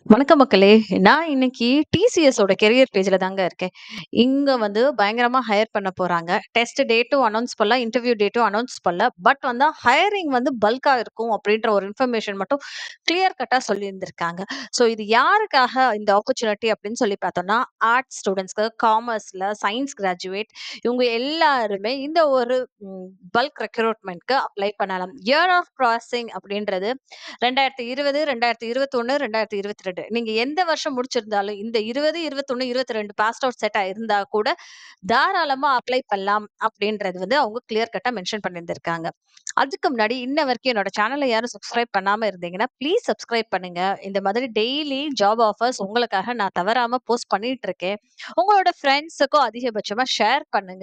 வணக்கம் மக்களே! நான் இன்னைக்கு டிசிஎஸ் ஓட கெரியர் பேஜ்ல தாங்க இருக்கேன். இங்க வந்து பயங்கரமா ஹையர் பண்ண போறாங்க. டெஸ்ட் டேட்டும் அனவுன்ஸ் பண்ணல. இன்டர்வியூ டேட்டும் அனவுன்ஸ் பண்ணல. பட் வந்து ஹையரிங் வந்து பல்க்கா இருக்கும் அப்படின்ற ஒரு இன்ஃபர்மேஷன் மட்டும் கிளியர் கட்டா சொல்லியிருந்திருக்காங்க. ஸோ இது யாருக்காக இந்த ஆப்பர்ச்சுனிட்டி அப்படின்னு சொல்லி பார்த்தோம்னா, ஆர்ட்ஸ் ஸ்டூடண்ட்ஸ்க்கு, காமர்ஸ்ல சயன்ஸ் கிராஜுவேட் இவங்க எல்லாருமே இந்த ஒரு ம் பல்க் ரெக்ரூட்மென்ட்க்கு அப்ளை பண்ணலாம். இயர் ஆஃப் கிராசிங் அப்படின்றது 2020, 2021, 2022 நீங்க எந்த வருஷம் முடிச்சிருந்தாலும் இந்த 20, 21, 22 பாஸ்ட் அவுட் செட்டா இருந்தா கூட தாராளமா அப்ளை பண்ணலாம் அப்படின்றது வந்து அவங்க கிளியர் கட்டா மென்ஷன் பண்ணியிருந்திருக்காங்க. அதுக்கு முன்னாடி இன்ன வரைக்கும் என்னோட சேனல யாரும் சப்ஸ்கிரைப் பண்ணாம இருந்தீங்கன்னா, ப்ளீஸ் சப்ஸ்கிரைப் பண்ணுங்க. இந்த மாதிரி டெய்லி ஜாப் ஆஃபர்ஸ் உங்களுக்காக நான் தவறாம போஸ்ட் பண்ணிட்டு இருக்கேன். உங்களோட ஃப்ரெண்ட்ஸுக்கும் அதிகபட்சமா ஷேர் பண்ணுங்க.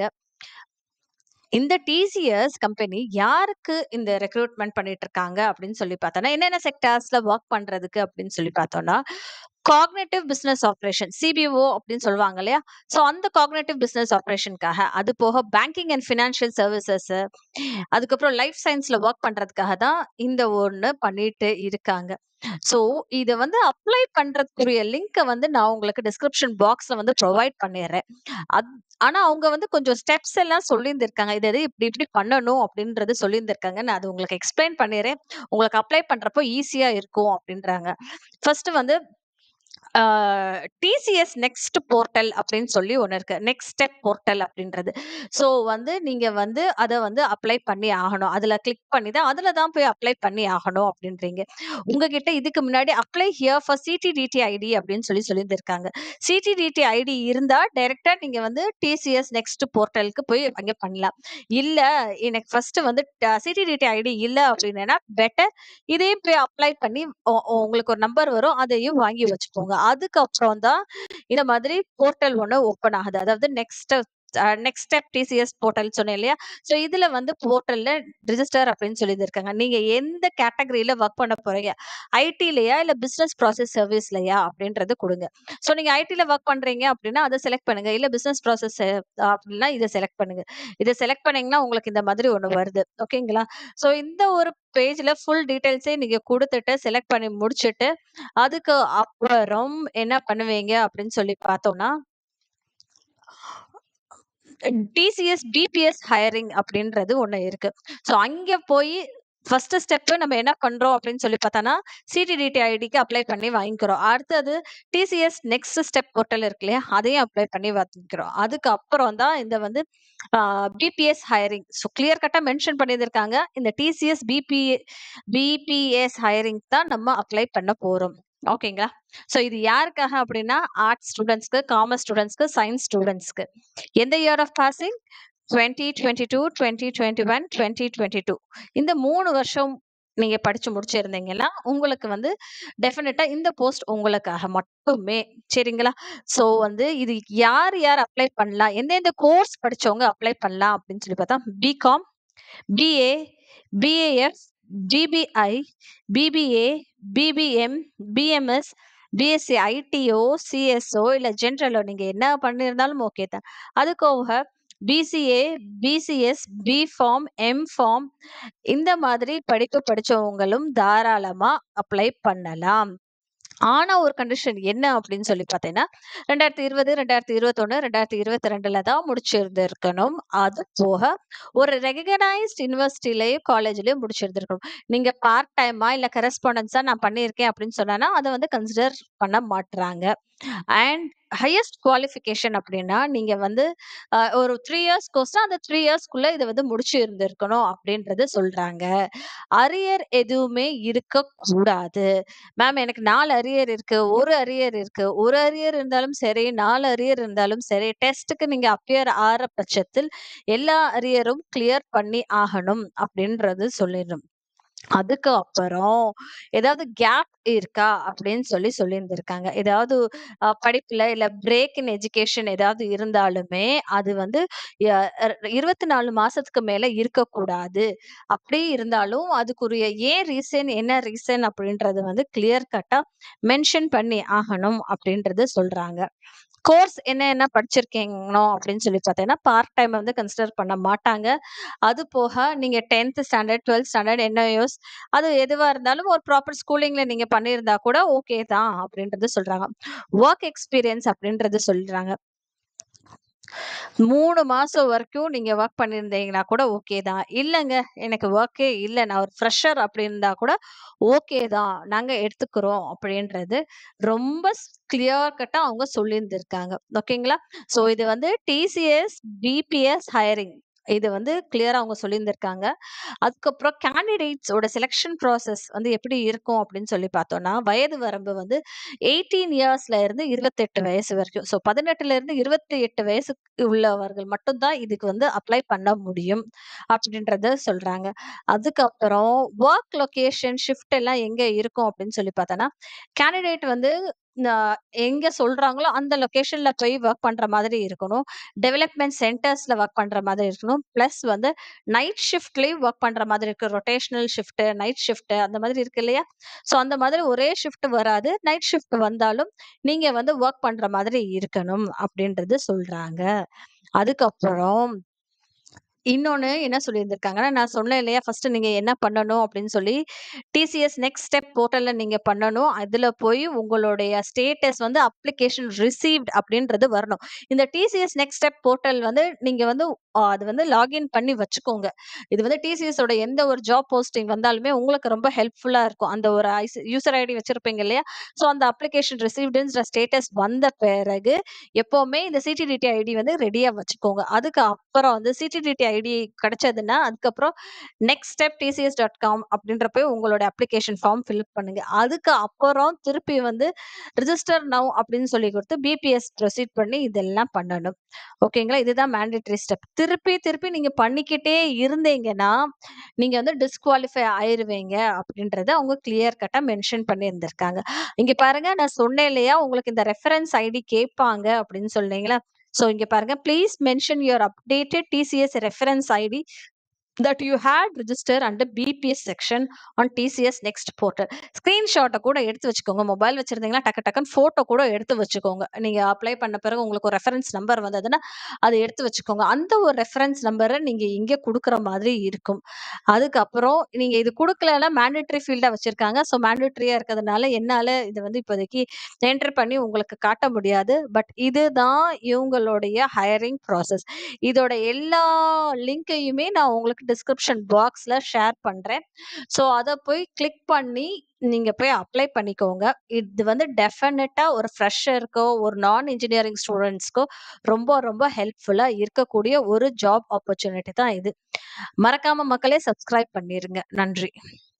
இந்த டிசிஎஸ் கம்பெனி யாருக்கு இந்த ரெக்ரூட்மென்ட் பண்ணிட்டு இருக்காங்க அப்படின்னு சொல்லி பார்த்தோம்னா, என்னென்ன செக்டார்ஸ்ல வொர்க் பண்றதுக்கு அப்படின்னு சொல்லி பார்த்தோம்னா, காக்னிட்டிவ் பிசினஸ் ஆப்பரேஷன் சிபிஓ அப்படின்னு சொல்லுவாங்க இல்லையா? ஸோ அந்த காக்னிட்டிவ் பிசினஸ் ஆப்பரேஷன்க்காக, அது போக பேங்கிங் அண்ட் ஃபினான்ஷியல் சர்வீசஸ் அதுக்கப்புறம் லைஃப் சயன்ஸ்ல வொர்க் பண்றதுக்காக தான் இந்த ஒண்ணு பண்ணிட்டு இருக்காங்க. ஸோ இத வந்து அப்ளை பண்றதுக்குரிய லிங்க்க வந்து நான் உங்களுக்கு டிஸ்கிரிப்ஷன் பாக்ஸ்ல வந்து ப்ரொவைட் பண்ணிர்றேன். அத் ஆனா அவங்க வந்து கொஞ்சம் ஸ்டெப்ஸ் எல்லாம் சொல்லியிருந்திருக்காங்க. இது இது இப்படி இப்படி பண்ணணும் அப்படின்றது சொல்லியிருந்திருக்காங்க. நான் அது உங்களுக்கு எக்ஸ்பிளைன் பண்ணிர்றேன். உங்களுக்கு அப்ளை பண்றப்போ ஈஸியா இருக்கும் அப்படின்றாங்க. ஃபர்ஸ்ட் வந்து ஆ டிசிஎஸ் நெக்ஸ்ட் போர்ட்டல் அப்படின்னு சொல்லி ஒண்ணு இருக்கு. நெக்ஸ்ட் ஸ்டெப் போர்ட்டல் அப்படின்றது. ஸோ வந்து நீங்க வந்து அத வந்து அப்ளை பண்ணி ஆகணும். அதுல கிளிக் பண்ணி தான் அதுல தான் போய் அப்ளை பண்ணி ஆகணும் அப்படின்றீங்க. உங்ககிட்ட இதுக்கு முன்னாடி apply here for CTDT ID அப்படின்னு சொல்லி சொல்லியிருந்திருக்காங்க. சிடிடிடி ஐடி இருந்தா டைரக்ட்டா நீங்க வந்து டிசிஎஸ் நெக்ஸ்ட் போர்ட்டலுக்கு போய் அங்க பண்ணலாம். இல்ல எனக்கு ஃபர்ஸ்ட் வந்து ட சிடிடிடி ஐடி இல்ல அப்படின்னா பெட்டர் இதையும் போய் அப்ளை பண்ணி உ உங்களுக்கு ஒரு நம்பர் வரும். அதையும் வாங்கி வச்சுக்கோங்க. அதுக்கப்புறம் தான் இந்த மாதிரி போர்ட்டல் ஒண்ணு ஓப்பன் ஆகுது. அதாவது next uh next step TCS portal சொன்னேன் இல்லையா? ஸோ இதுல வந்து போர்ட்டல்ல ரிஜிஸ்டர் அப்படின்னு சொல்லியிருந்திருக்காங்க. நீங்க எந்த கேட்டகரில வொர்க் பண்ண போறீங்க? ஐடிலயா இல்ல பிசினஸ் ப்ராசஸ் சர்வீஸ்லயா அப்படின்றது குடுங்க. ஸோ நீங்க ஐடில வொர்க் பண்றீங்க அப்படின்னா அத செலக்ட் பண்ணுங்க. இல்ல பிசினஸ் ப்ராசஸ் அப்படின்னா இத செலக்ட் பண்ணுங்க. இத செலக்ட் பண்ணீங்கன்னா உங்களுக்கு இந்த மாதிரி ஒண்ணு வருது. ஓகேங்களா? ஸோ இந்த ஒரு பேஜ்ல ஃபுல் டீட்டெயில்ஸே நீங்க குடுத்துட்டு செலக்ட் பண்ணி முடிச்சுட்டு, அதுக்கு அப்புறம் என்ன பண்ணுவீங்க அப்படின்னு சொல்லி பார்த்தோம்னா டிசிஎஸ் பிபிஎஸ் ஹையரிங் அப்படின்றது ஒண்ணு இருக்கு. ஸோ அங்க போயி ஃபர்ஸ்ட் ஸ்டெப் நம்ம என்ன பண்றோம் அப்படின்னு சொல்லி பார்த்தோம்னா, சிடிடிடி ஐடிக்கு அப்ளை பண்ணி வாங்கிக்கிறோம். அடுத்தது டிசிஎஸ் நெக்ஸ்ட் ஸ்டெப் போர்ட்டல் இருக்கு இல்லையா? அதையும் அப்ளை பண்ணி வாங்கிக்கிறோம். அதுக்கப்புறம் தான் இந்த வந்து ஆ பிபிஎஸ் ஹையரிங். ஸோ கிளியர் கட்டா மென்ஷன் பண்ணியிருந்திருக்காங்க. இந்த டிசிஎஸ் பிபி பிபிஎஸ் ஹையரிங் தான் நம்ம அப்ளை பண்ண போறோம். ஓகேங்களா? ஸோ இது யாருக்காக அப்படின்னா, ஆர்ட்ஸ் ஸ்டூடண்ட்ஸ்க்கு, காமர்ஸ் ஸ்டூடண்ட்ஸ்க்கு, சயன்ஸ் ஸ்டூடண்ட்ஸ்க்கு. எந்த இயர் ஆஃப் பாசிங்? 2022, 2021, 2022 இந்த 3 வருஷம் நீங்க படிச்சு முடிச்சிருந்தீங்கன்னா, உங்களுக்கு வந்து டெஃபினட்டா இந்த போஸ்ட் உங்களுக்காக மட்டுமே. சரிங்களா? ஸோ வந்து இது யார் யார் அப்ளை பண்ணலாம்? எந்தெந்த கோர்ஸ் படிச்சவங்க அப்ளை பண்ணலாம் அப்படின்னு சொல்லி பார்த்தா, BCom, BA, BAF, BBI, BBA, BBM, BMS, BSc ஐடிஓ, சிஎஸ்ஓ இல்ல ஜெனரலோ நீங்க என்ன பண்ணியிருந்தாலும் ஓகே தான். அது போக பிசிஏ, பிசிஎஸ், பிஃபார்ம், எம்ஃபார்ம் இந்த மாதிரி படிப்பு படிச்சவங்களும் தாராளமா அப்ளை பண்ணலாம். ஆனா ஒரு கண்டிஷன் என்ன அப்படின்னு சொல்லி பார்த்தீங்கன்னா, 2020, 2021, 2022ல தான் முடிச்சிருந்திருக்கணும். அது போக ஒரு ரெகக்னைஸ்ட் யுனிவர்சிட்டிலயும், காலேஜ்லயும் முடிச்சிருந்திருக்கணும். நீங்க பார்ட் டைமா இல்ல கரஸ்பாண்டன்ஸா நான் பண்ணியிருக்கேன் அப்படின்னு சொன்னேன்னா, அத வந்து கன்சிடர் பண்ண மாட்றாங்க. அண்ட் ஹையஸ்ட் குவாலிஃபிகேஷன் அப்படின்னா, நீங்க வந்து அ ஒரு 3 இயர்ஸ் கோர்ஸ்னா அந்த 3 இயர்ஸ்க்குள்ள இத வந்து முடிச்சு இருந்திருக்கணும் அப்படின்றது சொல்றாங்க. அரியர் எதுவுமே இருக்கக்கூடாது. மேம் எனக்கு 4 அரியர் இருக்கு. 1 அரியர் இருக்கு. 1 அரியர் இருந்தாலும் சரி, 4 அரியர் இருந்தாலும் சரி, டெஸ்ட்க்கு நீங்க அப்பியர் ஆற பட்சத்தில் எல்லா அரியரும் கிளியர் பண்ணி ஆகணும் அப்படின்றது சொல்லிடணும். அதுக்கு அப்புறம் ஏதாவது கேப் இருக்கா அப்படின்னு சொல்லி சொல்லியிருந்திருக்காங்க. ஏதாவது அ படிப்புல இல்ல பிரேக் இன் எஜுகேஷன் ஏதாவது இருந்தாலுமே, அது வந்து ய ர் 24 மாசத்துக்கு மேல இருக்கக்கூடாது. அப்படி இருந்தாலும் அதுக்குரிய ஏன் ரீசன், என்ன ரீசன் அப்படின்றது வந்து கிளியர் கட்டா மென்ஷன் பண்ணி ஆகணும் அப்படின்றது சொல்றாங்க. கோர்ஸ் என்ன என்ன படிச்சிருக்கீங்கனோ அப்படின்னு சொல்லி பார்த்தீங்கன்னா, பார்ட் டைம் வந்து கன்சிடர் பண்ண மாட்டாங்க. அது போக நீங்க 10த் ஸ்டாண்டர்ட், 12த் ஸ்டாண்டர்ட் என்ஐஓஎஸ் அது எதுவா இருந்தாலும் ஒரு ப்ராப்பர் ஸ்கூலிங்ல நீங்க பண்ணியிருந்தா கூட ஓகே தான் அப்படின்றது சொல்றாங்க. வொர்க் எக்ஸ்பீரியன்ஸ் அப்படின்றது சொல்றாங்க. 3 மாசம் வரைக்கும் நீங்க வொர்க் பண்ணியிருந்தீங்கன்னா கூட ஓகே தான். இல்லங்க எனக்கு வொர்க்கே இல்ல. நான் ஒரு ஃப்ரெஷர் அப்படி இருந்தா கூட ஓகே தான். நாங்க எடுத்துக்கிறோம் அப்படின்றது ரொம்ப ஸ் கிளியர் கட்டா அவங்க சொல்லியிருந்திருக்காங்க. ஓகேங்களா? ஸோ இது வந்து டிசிஎஸ், பிபிஎஸ் ஹையரிங் இது வந்து கிளியரா அவங்க சொல்லியிருந்திருக்காங்க. அதுக்கப்புறம் கேண்டிடேட்ஸோட செலக்ஷன் ப்ராசஸ் வந்து எப்படி இருக்கும் அப்படின்னு சொல்லி பார்த்தோம்னா, வயது வரம்பு வந்து 18 இயர்ஸ்ல இருந்து 28 வயசு வரைக்கும். ஸோ 18ல இருந்து 28 வயசுக்கு உள்ளவர்கள் மட்டும் தான் இதுக்கு வந்து அப்ளை பண்ண முடியும் அப்படின்றத சொல்றாங்க. அதுக்கப்புறம் வொர்க் லொகேஷன், ஷிஃப்ட் எல்லாம் எங்க இருக்கும் அப்படின்னு சொல்லி பார்த்தோம்னா, கேண்டிடேட் வந்து ந எங்க சொல்றாங்களோ அந்த லொகேஷன்ல போய் வொர்க் பண்ற மாதிரி இருக்கணும். டெவலப்மென்ட் சென்டர்ஸ்ல வொர்க் பண்ற மாதிரி இருக்கணும். பிளஸ் வந்து நைட் ஷிஃப்ட்லயும் வொர்க் பண்ற மாதிரி இருக்கு. ரொட்டேஷனல் ஷிஃப்ட், நைட் ஷிஃப்ட் அந்த மாதிரி இருக்கு இல்லையா? ஸோ அந்த மாதிரி ஒரே ஷிஃப்ட் வராது. நைட் ஷிஃப்ட் வந்தாலும் நீங்க வந்து வொர்க் பண்ற மாதிரி இருக்கணும் அப்படின்றது சொல்றாங்க. அதுக்கப்புறம் இன்னொன்னு என்ன சொல்லியிருந்திருக்காங்கன்னா, நான் சொன்னேன் இல்லையா? ஃபர்ஸ்ட் நீங்க என்ன பண்ணணும் அப்படின்னு சொல்லி, டிசிஎஸ் நெக்ஸ்ட் ஸ்டெப் போர்ட்டல்ல நீங்க பண்ணணும். அதுல போய் உங்களுடைய ஸ்டேட்டஸ் வந்து அப்ளிகேஷன் ரிசீவ்ட் அப்படின்றது வரணும். இந்த டிசிஎஸ் நெக்ஸ்ட் ஸ்டெப் போர்ட்டல் வந்து நீங்க வந்து அ அது வந்து லாகின் பண்ணி வச்சுக்கோங்க. இது வந்து டிசிஎஸ் ஓட எந்த ஒரு ஜாப் போஸ்டிங் வந்தாலுமே உங்களுக்கு ரொம்ப ஹெல்ப்ஃபுல்லா இருக்கும். அந்த ஒரு ஐஸ் யூசர் ஐடி வச்சிருப்பீங்க இல்லையா? ஸோ அந்த அப்ளிகேஷன் ரிசீவ்டுன்ற ஸ்டேட்டஸ் வந்த பிறகு எப்பவுமே இந்த சிடிடிடி ஐடி வந்து ரெடியா வச்சுக்கோங்க. அதுக்கு அப்புறம் வந்து சிடிடிடி ஐடி கிடைச்சதுன்னா, அதுக்கப்புறம் next step TCS dot com அப்படின்ற போய் உங்களோட அப்ளிகேஷன் ஃபார்ம் ஃபில் பண்ணுங்க. அதுக்கு அப்புறம் திருப்பி வந்து ரிஜிஸ்டர் நவ் அப்படின்னு சொல்லி கொடுத்து பிபிஎஸ் ப்ரொசீட் பண்ணி இதெல்லாம் பண்ணணும். ஓகேங்களா? இதுதான் மேண்டேட்டரி ஸ்டெப். திருப்பி திருப்பி நீங்க பண்ணிக்கிட்டே இருந்தீங்கன்னா, நீங்க வந்து டிஸ்குவாலிஃபை ஆயிருவீங்க அப்படின்றத அவங்க கிளியர் கட்டா மென்ஷன் பண்ணியிருந்திருக்காங்க. இங்க பாருங்க நான் சொன்னேன் இல்லையா? உங்களுக்கு இந்த ரெஃபரன்ஸ் ஐடி கேட்பாங்க அப்படின்னு சொன்னீங்களா? ஸோ இங்க பாருங்க please mention your updated TCS reference ID that you had register under BPS section on TCS next portal. ஸ்கிரீன்ஷாட்ட கூட எடுத்து வச்சுக்கோங்க. மொபைல் வச்சிருந்தீங்கன்னா டக்கு டக்குன்னு ஃபோட்டோ கூட எடுத்து வச்சுக்கோங்க. நீங்க அப்ளை பண்ண பிறகு உங்களுக்கு ஒரு ரெஃபரன்ஸ் நம்பர் வந்ததுன்னா, அத எடுத்து வச்சுக்கோங்க. அந்த ஒரு ரெஃபரன்ஸ் நம்பர நீங்க இங்க குடுக்குற மாதிரி இருக்கும். அதுக்கப்புறம் நீங்க இது குடுக்கலன்னா மேண்டேட்டரி ஃபீல்டா வச்சிருக்காங்க. ஸோ மேண்டேட்டரியா இருக்கிறதுனால என்னால இத வந்து இப்போதைக்கு என்டர் பண்ணி உங்களுக்கு காட்ட முடியாது. பட் இதுதான் இவங்களுடைய ஹையரிங் ப்ராசஸ். இதோட எல்லா லிங்க்கையுமே நான் உங்களுக்கு டிஸ்கிரிப்ஷன் பாக்ஸ்ல ஷேர் பண்றேன். ஸோ அத போய் கிளிக் பண்ணி நீங்க போய் அப்ளை பண்ணிக்கோங்க. இது வந்து டெஃபினட்டா ஒரு ஃப்ரெஷர்க்கோ, ஒரு நான் இன்ஜினியரிங் ஸ்டூடண்ட்ஸ்க்கோ ரொம்ப ரொம்ப ஹெல்ப்ஃபுல்லா இருக்கக்கூடிய ஒரு ஜாப் ஆப்பர்ச்சுனிட்டி தான் இது. மறக்காம மக்களே சப்ஸ்கிரைப் பண்ணிருங்க. நன்றி.